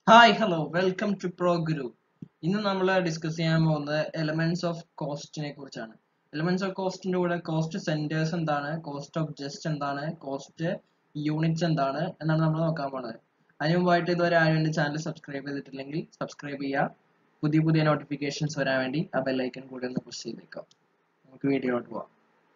Hi hello welcome to Pro Guru ഇന്ന് നമ്മൾ discuss ചെയ്യാൻ പോകുന്നത് എലമെന്റ്സ് ഓഫ് കോസ്റ്റിനെ കുറിച്ചാണ് എലമെന്റ്സ് ഓഫ് കോസ്റ്റിന്റെ കൂടെ കോസ്റ്റ് സെന്റേഴ്സ് എന്താണ് കോസ്റ്റ് ഓഫ് ജസ്റ്റ് എന്താണ് കോസ്റ്റ് യൂണിറ്റ്സ് എന്താണ് എന്നാണ് നമ്മൾ നോക്കാൻ പോകുന്നത് അതിന് മുമ്പായിട്ട് ഇതുവരെ ആരും എൻ്റെ ചാനൽ സബ്സ്ക്രൈബ് ചെയ്തിട്ടില്ലെങ്കിൽ സബ്സ്ക്രൈബ് ചെയ്യുക പുതിയ പുതിയ നോട്ടിഫിക്കേഷൻസ് വരാൻ വേണ്ടി ആ ബെല്ലൈക്കൺ കൂടി ഒന്ന് പുഷ് ചെയ്തേക്കാം നമുക്ക് വീഡിയോയിലോട്ട് പോവാം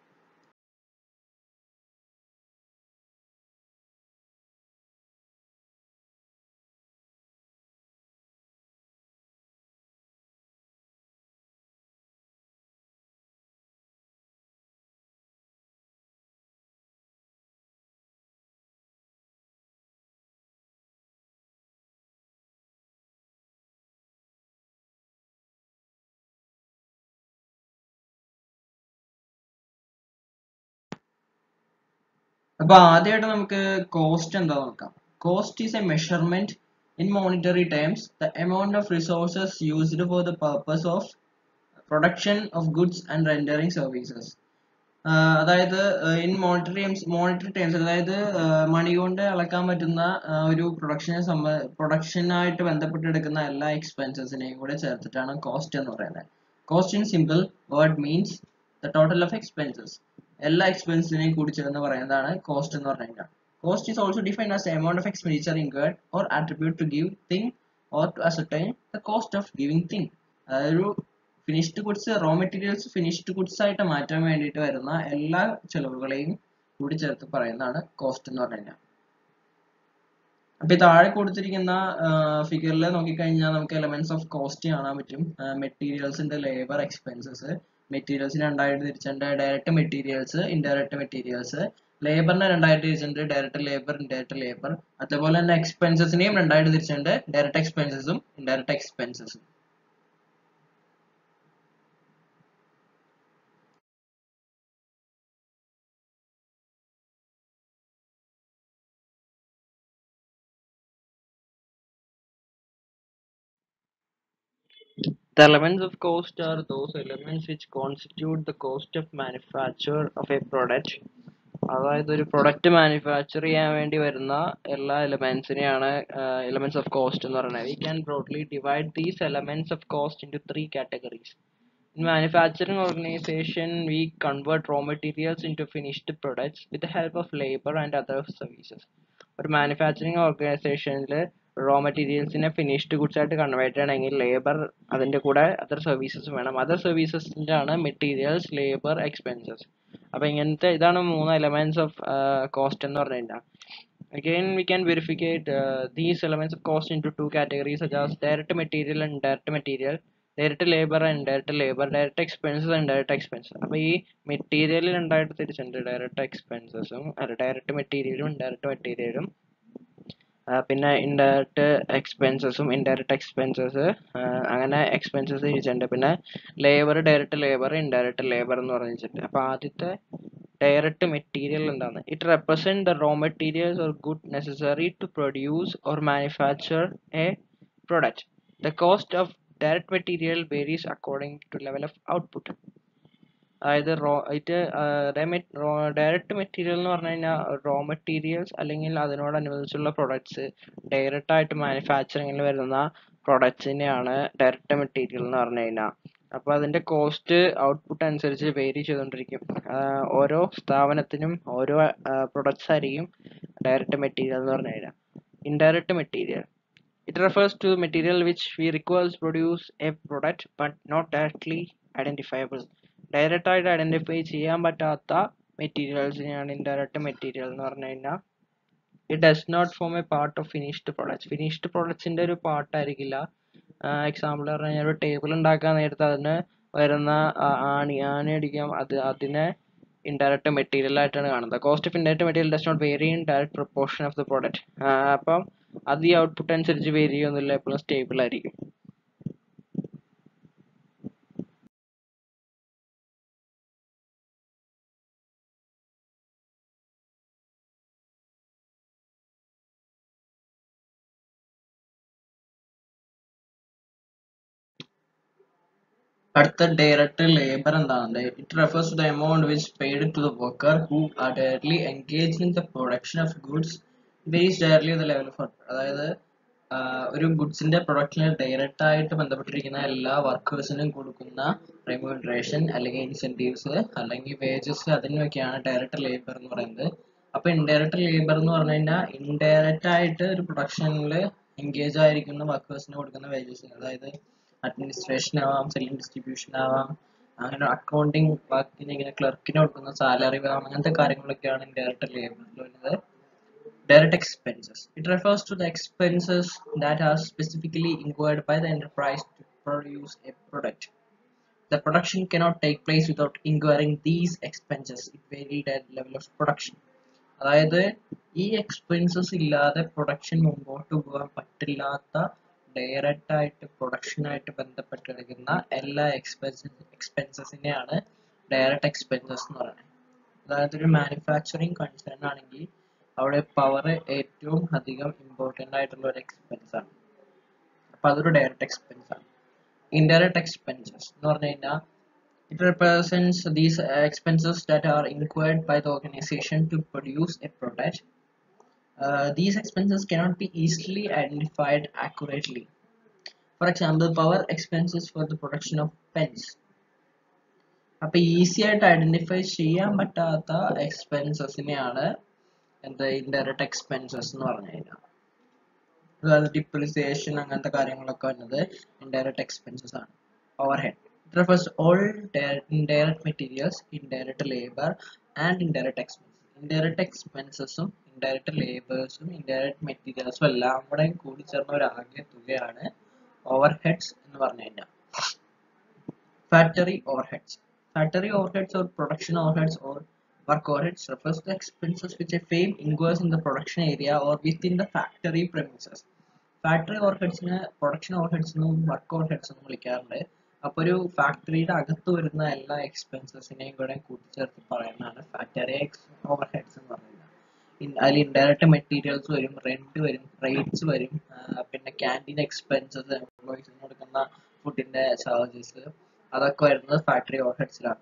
അപ്പൊ ആദ്യമായിട്ട് നമുക്ക് കോസ്റ്റ് എന്താ നോക്കാം cost is a measurement in monetary times the amount of resources used for the purpose of production of goods and rendering services അതായത് in monetary times monetary times അതായത് മണി കൊണ്ട് അളക്കാൻ പറ്റുന്ന ഒരു പ്രൊഡക്ഷനെ സംബ പ്രൊഡക്ഷനായിട്ട് ബന്ധപ്പെട്ടെടുക്കുന്ന എല്ലാ എക്സ്പെൻസസിനെയും കൂടെ ചേർത്തിട്ടാണ് കോസ്റ്റ് എന്ന് പറയുന്നത് cost in simple word means the total of expenses എല്ലാ എക്സ്പെൻസിനെയും കൂടി ചേർന്ന് പറയുന്നതാണ് കോസ്റ്റ് എന്ന് പറഞ്ഞു കഴിഞ്ഞാൽ cost is also defined as amount of expenditure incurred or attribute to give thing or to ascertain the cost of giving thing അതായത് ഒരു finished goods raw materials finished goods ആയിട്ട് മാറ്റാൻ വേണ്ടിയിട്ട് വരുന്ന എല്ലാ ചെലവുകളെയും കൂടി ചേർത്ത് പറയുന്നതാണ് കോസ്റ്റ് എന്ന് പറഞ്ഞു കഴിഞ്ഞാൽ അപ്പൊ ഈ താഴെ കൊടുത്തിരിക്കുന്ന ഫിഗറിൽ നോക്കിക്കഴിഞ്ഞാൽ നമുക്ക് എലമെന്റ്സ് ഓഫ് കോസ്റ്റ് കാണാൻ പറ്റും മെറ്റീരിയൽസിന്റെ ലേബർ എക്സ്പെൻസസ് മെറ്റീരിയൽസിന് രണ്ടായിട്ട് തിരിച്ചിട്ടുണ്ട് ഡയറക്റ്റ് മെറ്റീരിയൽസ് ഇൻഡയറക്റ്റ് മെറ്റീരിയൽസ് ലേബറിനെ രണ്ടായിട്ട് തിരിച്ചിട്ടുണ്ട് ഡയറക്റ്റ് ലേബർ ഇൻഡയറക്റ്റ് ലേബർ അതുപോലെ തന്നെ എക്സ്പെൻസസിനെയും രണ്ടായിട്ട് തിരിച്ചിട്ടുണ്ട് ഡയറക്റ്റ് എക്സ്പെൻസസും ഇൻഡയറക്റ്റ് എക്സ്പെൻസസും The elements of cost are those elements which constitute the cost of manufacture of a product. അതായത് ഒരു പ്രൊഡക്റ്റ് മാനുഫാക്ചർ ചെയ്യാൻ വേണ്ടി വരുന്ന എല്ലാ എലമെന്റ്സിനെയാണ് എലമെന്റ്സ് ഓഫ് കോസ്റ്റ് എന്ന് പറയുന്നത് we can broadly divide these elements of cost into three categories In manufacturing organization, we convert raw materials into finished products with the help of labor and other services. ഒരു manufacturing ഓർഗനൈസേഷനിൽ raw മെറ്റീരിയൽസിനെ finished goods ആയിട്ട് convert ചെയ്യണമെങ്കിൽ labour അതിൻ്റെ കൂടെ other services വേണം other സർവീസസിൻ്റെ ആണ് മെറ്റീരിയൽസ് ലേബർ എക്സ്പെൻസസ് അപ്പോൾ ഇങ്ങനത്തെ ഇതാണ് മൂന്ന് എലമെന്റ്സ് ഓഫ് കോസ്റ്റ് എന്ന് പറഞ്ഞു കഴിഞ്ഞാൽ Again, we can verificate uh, these elements of cost into two categories such as direct material and indirect material. Direct labour and indirect labour direct expenses and direct expenses അപ്പോൾ ഈ മെറ്റീരിയലിൽ രണ്ടായിട്ട് തിരിച്ചിട്ടുണ്ട് direct എക്സ്പെൻസസും അല്ല direct മെറ്റീരിയലും indirect മെറ്റീരിയലും പിന്നെ indirect എക്സ്പെൻസസും ഇൻഡയറക്റ്റ് എക്സ്പെൻസസ് അങ്ങനെ എക്സ്പെൻസസ് തിരിച്ചിട്ടുണ്ട് പിന്നെ labour direct labour indirect labour എന്ന് പറഞ്ഞിട്ടുണ്ട് അപ്പോൾ ആദ്യത്തെ ഡയറക്റ്റ് മെറ്റീരിയൽ എന്താണ് it represent the raw materials or good necessary to produce or manufacture a product the cost of direct material varies according to level of output അതായത് raw ഇത് direct material എന്ന് പറഞ്ഞു കഴിഞ്ഞാൽ റോ മെറ്റീരിയൽസ് അല്ലെങ്കിൽ അതിനോടനുബന്ധിച്ചുള്ള products direct ആയിട്ട് മാനുഫാക്ചറിങ്ങിൽ വരുന്ന പ്രൊഡക്ട്സിനെയാണ് direct material എന്ന് പറഞ്ഞു കഴിഞ്ഞാൽ അപ്പോൾ അതിൻ്റെ കോസ്റ്റ് ഔട്ട്പുട്ട് അനുസരിച്ച് വേരി ചെയ്തുകൊണ്ടിരിക്കും ഓരോ സ്ഥാപനത്തിനും ഓരോ പ്രൊഡക്ട്സ് ആയിരിക്കും ഡയറക്റ്റ് മെറ്റീരിയൽ എന്ന് പറഞ്ഞു കഴിഞ്ഞാൽ indirect material It refers to material which we require to produce a product but not directly identifiable. Direct ആയിട്ട് ഐഡന്റിഫൈ ചെയ്യാൻ പറ്റാത്ത മെറ്റീരിയൽസിനെയാണ് ഇൻഡയറക്റ്റ് മെറ്റീരിയൽ എന്ന് പറഞ്ഞു കഴിഞ്ഞാൽ it does not form a part of finished products finished പ്രൊഡക്ട്സിന്റെ ഒരു part ആയിരിക്കില്ല എക്സാമ്പിൾ പറഞ്ഞു കഴിഞ്ഞാൽ ഒരു ടേബിൾ ഉണ്ടാക്കാൻ നേരത്തെ അതിന് വരുന്ന ആണി ആണി അടിക്കാം അത് അതിനെ ഇൻഡയറക്റ്റ് മെറ്റീരിയൽ ആയിട്ടാണ് കാണുന്നത് cost of indirect material does not vary in direct proportion of the product അപ്പം അത് ഈ ഔട്ട്പുട്ട് അനുസരിച്ച് വേരി ചെയ്യുന്നില്ല എപ്പോഴും സ്റ്റേബിൾ ആയിരിക്കും അടുത്ത ഡയറക്റ്റ് ലേബർ എന്താണ് it refers to the amount which paid to the worker who are directly engage in the production of goods varies directly the level of അതായത് ഒരു ഗുഡ്സിന്റെ പ്രൊഡക്ഷന് ഡയറക്റ്റ് ആയിട്ട് ബന്ധപ്പെട്ടിരിക്കുന്ന എല്ലാ വർക്കേഴ്സിനും കൊടുക്കുന്ന റെമ്യൂണറേഷൻ അല്ലെങ്കിൽ ഇൻസെന്റീവ്സ് അല്ലെങ്കിൽ വേജസ് അതിനൊക്കെയാണ് ഡയറക്റ്റ് ലേബർ എന്ന് പറയുന്നത് അപ്പൊ ഇൻഡയറക്റ്റ് ലേബർ എന്ന് പറഞ്ഞു കഴിഞ്ഞാൽ ഇൻഡയറക്റ്റ് ആയിട്ട് ഒരു പ്രൊഡക്ഷനിൽ എൻഗേജ് ആയിരിക്കുന്ന വർക്കേഴ്സിന് കൊടുക്കുന്ന വേജസ് അതായത് അഡ്മിനിസ്ട്രേഷൻ ആവാം സെല്ലിംഗ് ഡിസ്ട്രിബ്യൂഷൻ ആവാം അങ്ങനെ അക്കൗണ്ടിങ് വർക്കിന് ഇങ്ങനെ ക്ലർക്കിന് കൊടുക്കുന്ന സാലറി ആവാം അങ്ങനത്തെ കാര്യങ്ങളൊക്കെയാണ് ഇൻഡയറക്റ്റ് ലേബറിൽ വരുന്നത് Direct expenses. It refers to the expenses that are specifically incurred by the enterprise to produce a product. The production cannot take place without incurring these expenses. It varied at level of production. അതായത് ഈ expenses ഇല്ലാതെ production മുമ്പോട്ട് പോകാൻ പറ്റില്ലാത്ത direct ആയിട്ട് പ്രൊഡക്ഷനായിട്ട് ബന്ധപ്പെട്ട് കിടക്കുന്ന എല്ലാ expenses എക്സ്പെൻസസിനെയാണ് direct expenses എന്ന് പറയുന്നത് അതായത് ഒരു മാനുഫാക്ചറിങ് കൺസേൺ ആണെങ്കിൽ അവിടെ പവർ ഏറ്റവും അധികം ഇമ്പോർട്ടൻ്റ് ആയിട്ടുള്ള ഒരു എക്സ്പെൻസ് ആണ് അപ്പൊ അതൊരു ഡയറക്റ്റ് എക്സ്പെൻസ് ആണ് ഇൻഡയറക്റ്റ് എക്സ്പെൻസസ് എന്ന് പറഞ്ഞു കഴിഞ്ഞാൽ It represents these expenses that are incurred by the organization to produce a product. Uh, these expenses cannot be easily identified accurately. For example, power expenses for the production of pens. അപ്പൊ easy ആയിട്ട് identify ചെയ്യാൻ പറ്റാത്ത എക്സ്പെൻസസിനെയാണ് എന്താ indirect expenses എന്ന് പറഞ്ഞു കഴിഞ്ഞാൽ അതായത് depreciation അങ്ങനത്തെ കാര്യങ്ങളൊക്കെ വരുന്നത് ഇൻഡയറക്റ്റ് എക്സ്പെൻസസ് ആണ് overhead it refers all indirect materials indirect labour and indirect expenses indirect എക്സ്പെൻസസും ഇൻഡയറക്റ്റ് ലേബേഴ്സും ഇൻഡയറക്റ്റ് മെറ്റീരിയൽസും എല്ലാം കൂടെ കൂടി ചേർന്ന ഒരു ആകെ തുകയാണ് ഓവർ ഹെഡ്സ് എന്ന് പറഞ്ഞു കഴിഞ്ഞാൽ factory overheads factory overheads or production overheads or work overheads refers to expenses which a firm incurs in the production area or within the factory premises. Factory ഓവർഹെഡ്സിന് production overheads എന്നും work overheads എന്നും വിളിക്കാറുണ്ട് അപ്പോൾ ഒരു ഫാക്ടറിയുടെ അകത്ത് വരുന്ന എല്ലാ എക്സ്പെൻസസിനെയും കൂടെ കൂട്ടിച്ചേർത്ത് പറയുന്നതാണ് ഫാക്ടറി ഓവർഹെഡ്സ് എന്ന് പറയുന്നത് അതിൽ ഇൻഡയറക്റ്റ് മെറ്റീരിയൽസ് വരും റെന്റ് വരും റേറ്റ്സ് വരും പിന്നെ ക്യാൻറ്റീൻ എക്സ്പെൻസസ് എംപ്ലോയീസിന് കൊടുക്കുന്ന ഫുഡിന്റെ ചാർജസ് അതൊക്കെ വരുന്നത് ഫാക്ടറി ഓവർഹെഡ്സിലാണ്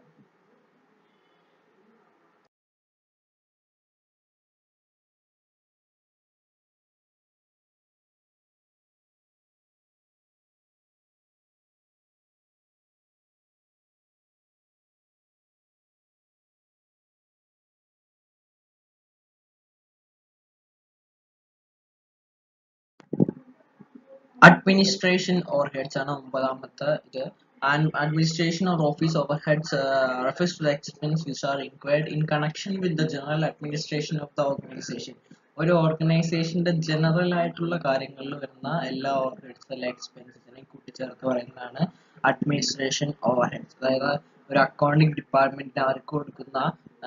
administration overheads ആണ് ഒമ്പതാമത്തെ ഇത് and administration or office overheads uh, refers to the expense which are incurred in connection with the general administration of the organization ഒരു ഓർഗനൈസേഷന്റെ ജനറൽ ആയിട്ടുള്ള കാര്യങ്ങളിൽ വരുന്ന എല്ലാ ഓവർഹെഡ്സ് എല്ലാ എക്സ്പെൻസസിനെയും കൂട്ടിച്ചേർത്ത് പറയുന്നതാണ് അഡ്മിനിസ്ട്രേഷൻ ഓവർഹെഡ്സ് അതായത് ഒരു അക്കൗണ്ടിംഗ് ഡിപ്പാർട്ട്മെന്റിന് അവർക്ക് കൊടുക്കുന്ന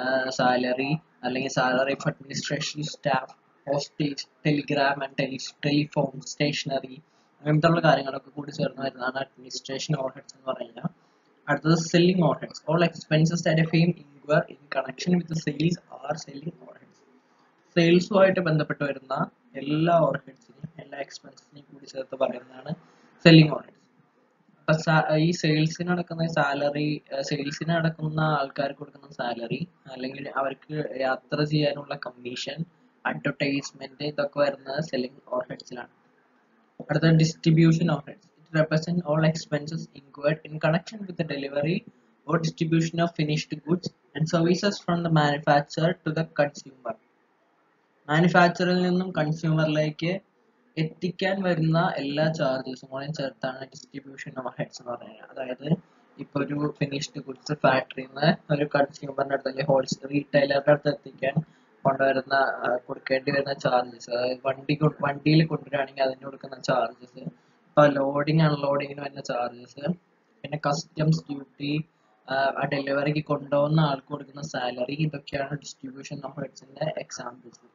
സാലറി അല്ലെങ്കിൽ salary of administration staff postage telegram and tele telephone stationery അങ്ങനത്തെ കാര്യങ്ങളൊക്കെ കൂടി ചേർന്ന് വരുന്നതാണ് അഡ്മിനിസ്ട്രേഷൻ ഓവർഹെഡ്സ് എന്ന് പറയുന്നത് അടുത്തത് selling overheads all expenses that a firm incur in connection with sales are selling overheads സെയിൽസുമായിട്ട് ബന്ധപ്പെട്ട് വരുന്ന എല്ലാ ഓവർഹെഡ്സിനെയും എല്ലാ എക്സ്പെൻസിനെയും കൂടി ചേർത്ത് പറയുന്നതാണ് സെല്ലിംഗ് ഓവർഹെഡ്സ് അപ്പൊ ഈ സെയിൽസിന് നടക്കുന്ന സാലറി സെയിൽസിന് നടക്കുന്ന ആൾക്കാർക്ക് കൊടുക്കുന്ന സാലറി അല്ലെങ്കിൽ അവർക്ക് യാത്ര ചെയ്യാനുള്ള കമ്മീഷൻ അഡ്വർടൈസ്മെന്റ് ഇതൊക്കെ വരുന്നത് സെല്ലിംഗ് ഓവർഹെഡ്സിലാണ് അടുത്ത distribution overheads it represent all expenses incurred in connection with delivery or distribution of finished goods and services from the manufacture to the consumer മാനുഫാക്ചറിൽ നിന്നും കൺസ്യൂമറിലേക്ക് എത്തിക്കാൻ വരുന്ന എല്ലാ ചാർജസും കൂടെ ചേർത്താണ് ഡിസ്ട്രിബ്യൂഷൻ ഓവർഹെഡ്സ് എന്ന് പറയുന്നത് അതായത് ഇപ്പൊ ഒരു ഫിനിഷ്ഡ് ഗുഡ്സ് ഫാക്ടറിയിൽ നിന്ന് ഒരു കൺസ്യൂമറിന്റെ അടുത്ത് അല്ലെങ്കിൽ ഹോൾസെയിൽ റീറ്റെയിലറുടെ അടുത്ത് എത്തിക്കാൻ കൊണ്ടുവരുന്ന കൊടുക്കേണ്ടി വരുന്ന ചാർജസ് അതായത് വണ്ടി വണ്ടിയിൽ കൊണ്ടുവരികയാണെങ്കിൽ അതിന് കൊടുക്കുന്ന ചാർജസ് ഇപ്പൊ ലോഡിങ് അൺലോഡിങ്ങിന് വരുന്ന ചാർജസ് പിന്നെ കസ്റ്റംസ് ഡ്യൂട്ടി ആ ഡെലിവറിക്ക് കൊണ്ടുപോകുന്ന ആൾക്ക് കൊടുക്കുന്ന സാലറി ഇതൊക്കെയാണ് ഡിസ്ട്രിബ്യൂഷൻ ഓഫ് ഹെഡ്സിന്റെ examples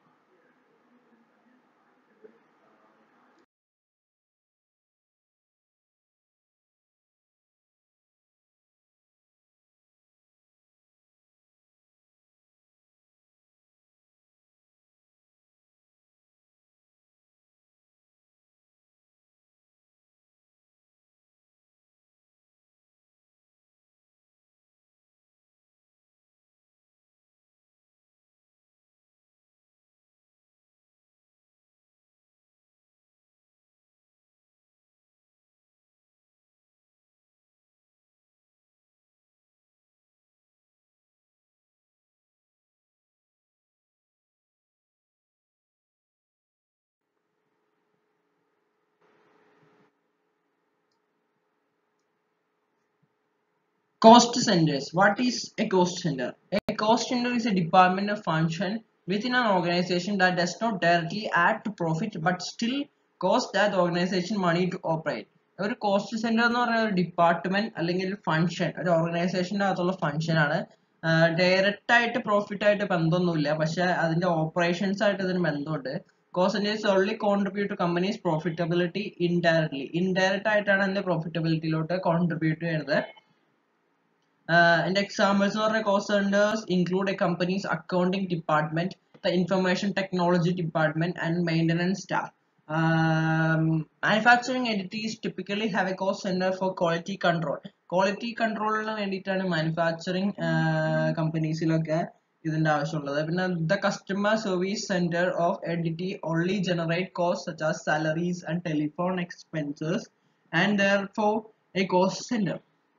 Cost centers. What is a cost center? A cost center is a department of function within an organization that does not directly add to profit but still cost that organization money to operate. ഒരു cost centre എന്ന് പറയുന്ന ഒരു department അല്ലെങ്കിൽ ഒരു function ഒരു ഓർഗനൈസേഷന്റെ അകത്തുള്ള function ആണ് ഡയറക്റ്റ് ആയിട്ട് പ്രോഫിറ്റ് ആയിട്ട് ബന്ധമൊന്നുമില്ല പക്ഷെ അതിന്റെ ഓപ്പറേഷൻസ് ആയിട്ട് ഇതിന് ബന്ധമുണ്ട് cost centres only contribute to company's profitability indirectly indirect ആയിട്ടാണ് അതിന്റെ പ്രോഫിറ്റബിലിറ്റിയിലോട്ട് കോൺട്രിബ്യൂട്ട് ചെയ്യുന്നത് and examples of cost centers include a company's accounting department, the information technology department, and maintenance staff. Um, manufacturing entities typically have a cost center for quality control. Quality കൺട്രോളിന് വേണ്ടിയിട്ടാണ് manufacturing കമ്പനീസിലൊക്കെ ഇതിന്റെ ആവശ്യമുള്ളത് പിന്നെ the customer service centre of entity only generate cost such as salaries and telephone expenses and there for a cost centre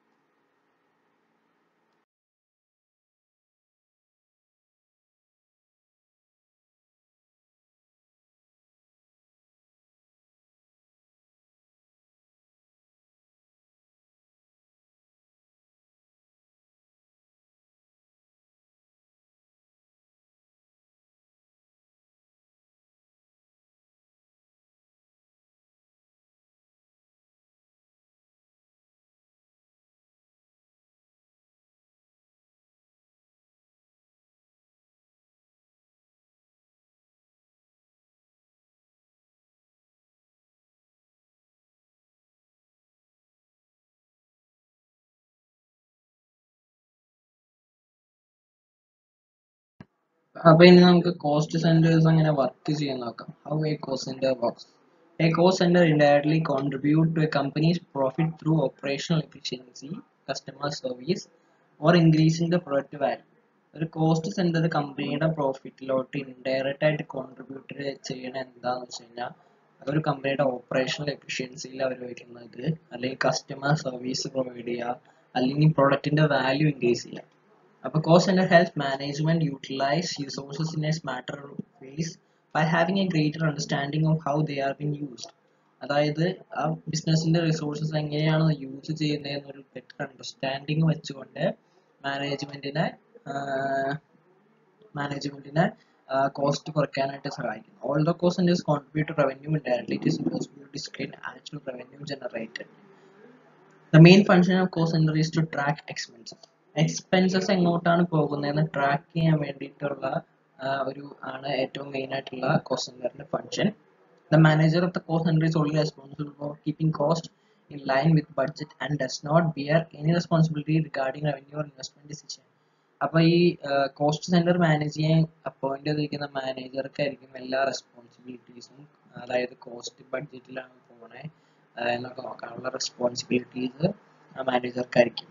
അപ്പൊ ഇനി നമുക്ക് cost centres എങ്ങനെ വർക്ക് ചെയ്യാൻ നോക്കാം how a cost centre works a cost centre indirectly contribute to a company's profit through operational efficiency customer service or increasing the product value ഒരു cost centre കമ്പനിയുടെ പ്രോഫിറ്റിലോട്ട് indirect ആയിട്ട് contribute ചെയ്യണ എന്താന്ന് വെച്ച് കഴിഞ്ഞാൽ ഒരു കമ്പനിയുടെ ഓപ്പറേഷണൽ എഫിഷ്യൻസിയിൽ അവർ വയ്ക്കുന്നത് അല്ലെങ്കിൽ കസ്റ്റമർ സർവീസ് പ്രൊവൈഡ് ചെയ്യുക അല്ലെങ്കിൽ പ്രൊഡക്റ്റിന്റെ വാല്യൂ ഇൻക്രീസ് ചെയ്യുക അപ്പൊ cost centre help management utilise resources in a smarter ways by having a greater understanding of how they are been used അതായത് ആ ബിസിനസിന്റെ റിസോഴ്സസ് എങ്ങനെയാണ് യൂസ് ചെയ്യുന്നത് എന്നൊരു ബെറ്റർ അണ്ടർസ്റ്റാൻഡിങ് വെച്ചുകൊണ്ട് മാനേജ്മെന്റിനെ മാനേജ്മെന്റിനെ കോസ്റ്റ് കുറയ്ക്കാനായിട്ട് സഹായിക്കും all the cost centres contribute to revenue indirectly it is impossible to discern actual revenue generated the main function of cost centre is to track expenses expenses എങ്ങോട്ടാണ് പോകുന്നതെന്ന് track ചെയ്യാൻ വേണ്ടിയിട്ടുള്ള ഒരു ആണ് ഏറ്റവും മെയിൻ ആയിട്ടുള്ള കോസ്റ്റ് സെന്ററിന്റെ function the manager of the cost centre is only responsible for keeping cost in line with budget and does not bear any responsibility regarding revenue or investment decision. അപ്പൊ ഈ cost centre manage ചെയ്യാൻ appoint ചെയ്തിരിക്കുന്ന മാനേജർക്കായിരിക്കും എല്ലാ റെസ്പോൺസിബിലിറ്റീസും അതായത് cost ബഡ്ജറ്റിലാണ് പോണേ എന്നൊക്കെ നോക്കാനുള്ള റെസ്പോൺസിബിലിറ്റീസ് മാനേജർക്കായിരിക്കും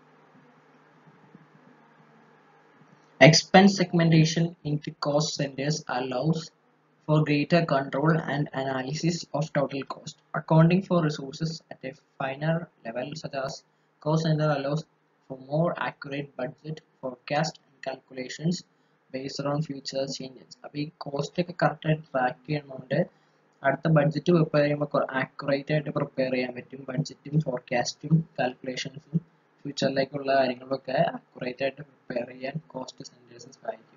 Expense segmentation into cost centers allows for greater control and analysis of total cost. Accounting for resources at a finer level such as cost center allows for more accurate budget forecast and calculations based on future changes. അപ്പോൾ ഈ cost ഒക്കെ correct ആയിട്ട് track ചെയ്യുന്നതുകൊണ്ട് അടുത്ത budget prepare ചെയ്യുമ്പോൾ accurate ആയിട്ട് prepare ചെയ്യാൻ പറ്റും ബഡ്ജറ്റും ഫോർകാസ്റ്റും കാൽക്കുലേഷൻസും ഫ്യൂച്ചറിലേക്കുള്ള കാര്യങ്ങളൊക്കെ അക്യുറേറ്റ് ആയിട്ട് പ്രിപ്പയർ ചെയ്യാൻ കോസ്റ്റ് സെന്റേഴ്സ് സഹായിക്കും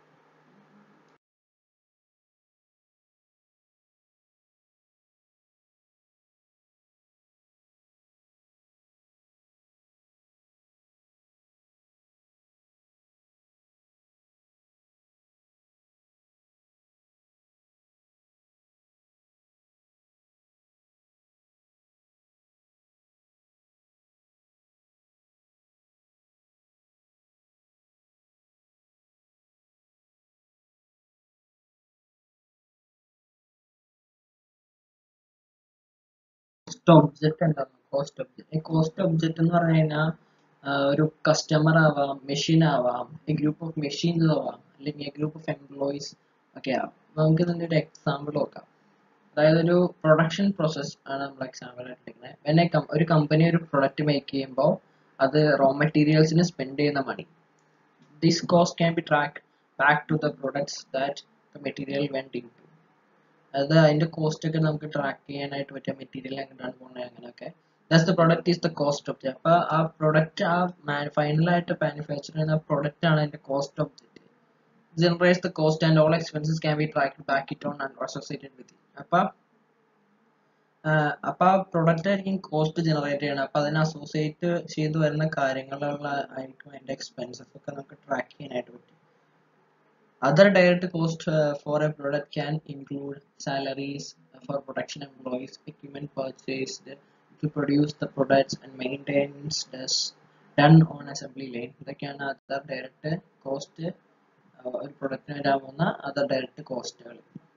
കോസ്റ്റ് ഒബ്ജക്റ്റ് എന്താണ് കോസ്റ്റ് ഒബ്ജക്റ്റ് കോസ്റ്റ് ഒബ്ജക്റ്റ് എന്ന് പറഞ്ഞു കഴിഞ്ഞാൽ ഒരു കസ്റ്റമർ ആവാം മെഷീൻ ആവാം എ ഗ്രൂപ്പ് ഓഫ് മെഷീൻസ് ആവാം അല്ലെങ്കിൽ എ ഗ്രൂപ്പ് ഓഫ് എംപ്ലോയീസ് ഒക്കെ ആവാം നമുക്ക് ഇതിന്റെ ഒരു എക്സാമ്പിൾ നോക്കാം അതായത് ഒരു പ്രൊഡക്ഷൻ പ്രോസസ് ആണ് നമ്മൾ എക്സാമ്പിൾ എടുത്തിരിക്കുന്നത് പിന്നെ ഒരു കമ്പനി ഒരു പ്രൊഡക്റ്റ് മേക്ക് ചെയ്യുമ്പോൾ അത് റോ മെറ്റീരിയൽസിന് സ്പെൻഡ് ചെയ്യുന്ന money this cost can be track back to the products that the material went into അത് അതിന്റെ കോസ്റ്റ് ഒക്കെ നമുക്ക് ട്രാക്ക് ചെയ്യാനായിട്ട് പറ്റിയ മെറ്റീരിയൽ എങ്ങനെയാണ് പോകുന്നത് അങ്ങനെയൊക്കെ thus the product is the cost object അപ്പൊ ആ പ്രൊഡക്റ്റ് ആ ഫൈനലായിട്ട് മാനുഫാക്ചർ ചെയ്യുന്ന പ്രൊഡക്റ്റ് ആണ് അതിന്റെ cost object generates the cost and all expenses can be tracked back it on and associated with it അപ്പൊ ആഹ് അപ്പൊ ആ പ്രൊഡക്റ്റ് ആയിരിക്കും കോസ്റ്റ് ജനറേറ്റ് ചെയ്യണം അപ്പൊ അതിനെ അസോസിയേറ്റ് ചെയ്ത് വരുന്ന കാര്യങ്ങളുള്ള ആയിരിക്കും അതിന്റെ എക്സ്പെൻസസ് ഒക്കെ നമുക്ക് ട്രാക്ക് ചെയ്യാനായിട്ട് പറ്റും Other direct cost uh, for a product can include salaries for production employees, equipment purchased to produce the products and maintenance does done on assembly line. ഇതൊക്കെയാണ് other direct cost uh, ഒരു പ്രൊഡക്റ്റിന് വരാവുന്ന other direct കോസ്റ്റുകൾ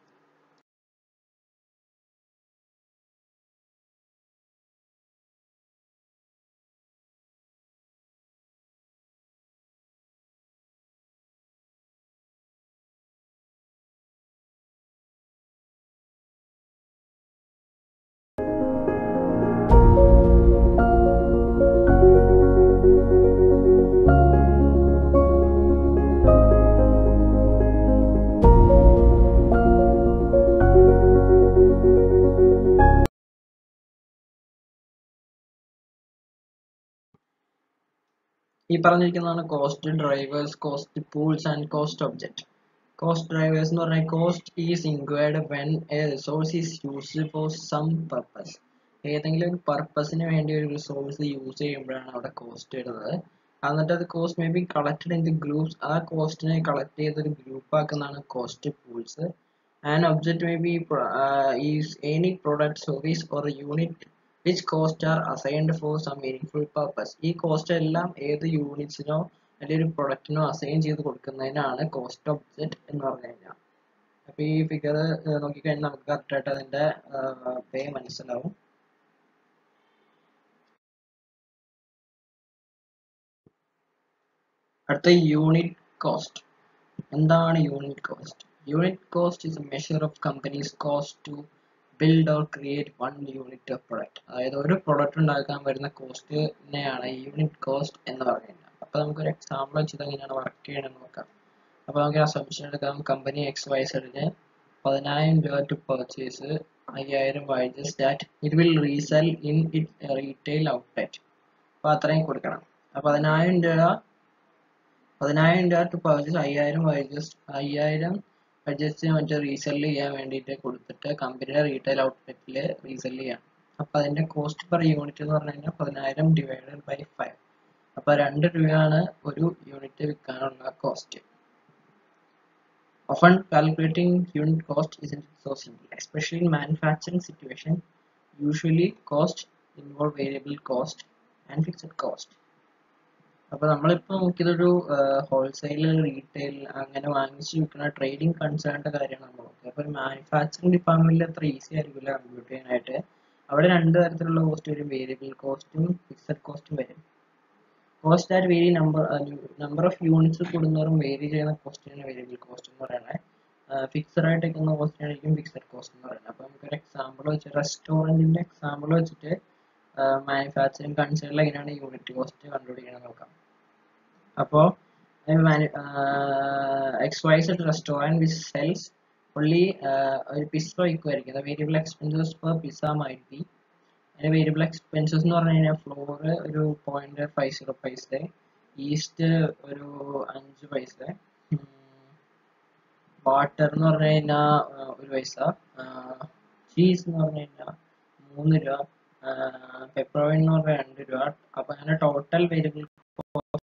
ഈ പറഞ്ഞിരിക്കുന്നതാണ് cost drivers cost pools and cost object cost drivers എന്ന് പറഞ്ഞാൽ cost is incurred when a resource is used for some purpose ഏതെങ്കിലും ഒരു പർപ്പസിന് വേണ്ടി ഒരു റിസോഴ്സ് യൂസ് ചെയ്യുമ്പോഴാണ് അവിടെ കോസ്റ്റ് വരുന്നത് എന്നിട്ട് അത് cost may be collected in the groups ആ കോസ്റ്റിനെ കളക്ട് ചെയ്ത് ഒരു ഗ്രൂപ്പ് ആക്കുന്നതാണ് cost pools and object may be is any product service or unit which cost are assigned for some meaning purpose ഈ കോസ്റ്റ് എല്ലാം ഏത് യൂണിറ്റ്സിനോ അല്ലെങ്കിൽ ഒരു പ്രൊഡക്റ്റിനോ അസൈൻ ചെയ്ത് കൊടുക്കുന്നതിനാണ് കോസ്റ്റ് ഒബ്ജക്റ്റ് എന്ന് പറഞ്ഞു കഴിഞ്ഞാൽ അപ്പൊ ഈ ഫിഗർ നോക്കിക്കഴിഞ്ഞാൽ നമുക്ക് കറക്റ്റ് ആയിട്ട് അതിന്റെ പേ മനസ്സിലാവും അടുത്ത യൂണിറ്റ് കോസ്റ്റ് എന്താണ് unit cost unit cost is a measure of companies cost to build or create one unit of product അതായത് ഒരു പ്രൊഡക്റ്റ് ഉണ്ടാക്കാൻ വരുന്ന കോസ്റ്റിനെയാണ് യൂണിറ്റ് കോസ്റ്റ് എന്ന് പറയുന്നത് അപ്പൊ നമുക്കൊരു എക്സാമ്പിൾ വെച്ചിട്ട് എങ്ങനെയാണ് വർക്ക് ചെയ്യണമെന്ന് നോക്കാം അപ്പൊ നമുക്ക് അസംഷൻ എടുക്കാം കമ്പനി എക്സ് വൈ സെഡിന് പതിനായിരം രൂപ ടു പർച്ചേസ് അയ്യായിരം വൈജസ് that it will resell in it retail outlet അപ്പൊ അത്രയും കൊടുക്കണം അപ്പൊ പതിനായിരം രൂപ പതിനായിരം രൂപ ടു പർച്ചേസ് അയ്യായിരം വൈജസ് അയ്യായിരം വൈജസ് മറ്റേ റീസെല് ചെയ്യാൻ വേണ്ടിയിട്ട് കൊടുത്തിട്ട് കമ്പനിയുടെ റീറ്റെയിൽ ഔട്ട്ലെറ്റിൽ റീസെല് ചെയ്യാം അപ്പൊ അതിന്റെ കോസ്റ്റ് പെർ യൂണിറ്റ് എന്ന് പറഞ്ഞു കഴിഞ്ഞാൽ പതിനായിരം ഡിവൈഡഡ് ബൈ ഫൈവ് അപ്പൊ രണ്ട് രൂപയാണ് ഒരു യൂണിറ്റ് വിൽക്കാനുള്ള cost Often calculating unit cost isn't so simple, especially in manufacturing situation. Usually cost involve variable cost and fixed cost. അപ്പൊ നമ്മളിപ്പോ നോക്കിയതൊരു ഹോൾസെയിൽ റീറ്റെയിൽ അങ്ങനെ വാങ്ങിച്ച് വിൽക്കുന്ന ട്രേഡിംഗ് കൺസേണിന്റെ കാര്യമാണ് നമ്മൾ നോക്കിയത് അപ്പൊ ഒരു മാനുഫാക്ചറിംഗ് ഡിപ്പാർട്ട്മെന്റിൽ അത്ര ഈസി ആയിരിക്കില്ല കമ്പ്യൂട്ട് ചെയ്യാനായിട്ട് അവിടെ രണ്ട് തരത്തിലുള്ള കോസ്റ്റ് വരും വേരിയബിൾ കോസ്റ്റും ഫിക്സഡ് കോസ്റ്റും വരും cost at vary number number of units കൂടുന്നവരും വേരി ചെയ്യുന്ന കോസ്റ്റിനാണ് വേരിയബിൾ കോസ്റ്റ് എന്ന് പറയുന്നത് ഫിക്സഡ് ആയിട്ട് നിൽക്കുന്ന കോസ്റ്റിനായിരിക്കും ഫിക്സഡ് കോസ്റ്റ് എന്ന് പറയുന്നത് അപ്പോൾ നമുക്കൊരു എക്സാമ്പിൾ വെച്ച് റെസ്റ്റോറൻറ്റിൻ്റെ എക്സാമ്പിൾ വെച്ചിട്ട് മാനുഫാക്ചറിങ് കൺസേണിൽ എങ്ങനെയാണ് യൂണിറ്റ് കോസ്റ്റ് കണ്ടുപിടിക്കണം നോക്കാം അപ്പോൾ X Y's restaurant which sells only ഒരു പിസ്സ വയ്ക്കുമായിരിക്കും variable expenses per pizza might be അതിന് വേരിയബിൾ എക്സ്പെൻസസ് എന്ന് പറഞ്ഞു കഴിഞ്ഞാൽ ഫ്ലോർ ഒരു പോയിന്റ് ഫൈവ് സീറോ പൈസ ഈസ്റ്റ് ഒരു അഞ്ച് പൈസ വാട്ടർ എന്ന് പറഞ്ഞു കഴിഞ്ഞാൽ ഒരു പൈസ ചീസ് എന്ന് പറഞ്ഞു കഴിഞ്ഞാൽ മൂന്ന് രൂപ പെപ്രോയിൻ എന്ന് പറഞ്ഞാൽ രണ്ട് രൂപ അപ്പൊ അങ്ങനെ ടോട്ടൽ വേരിയബിൾ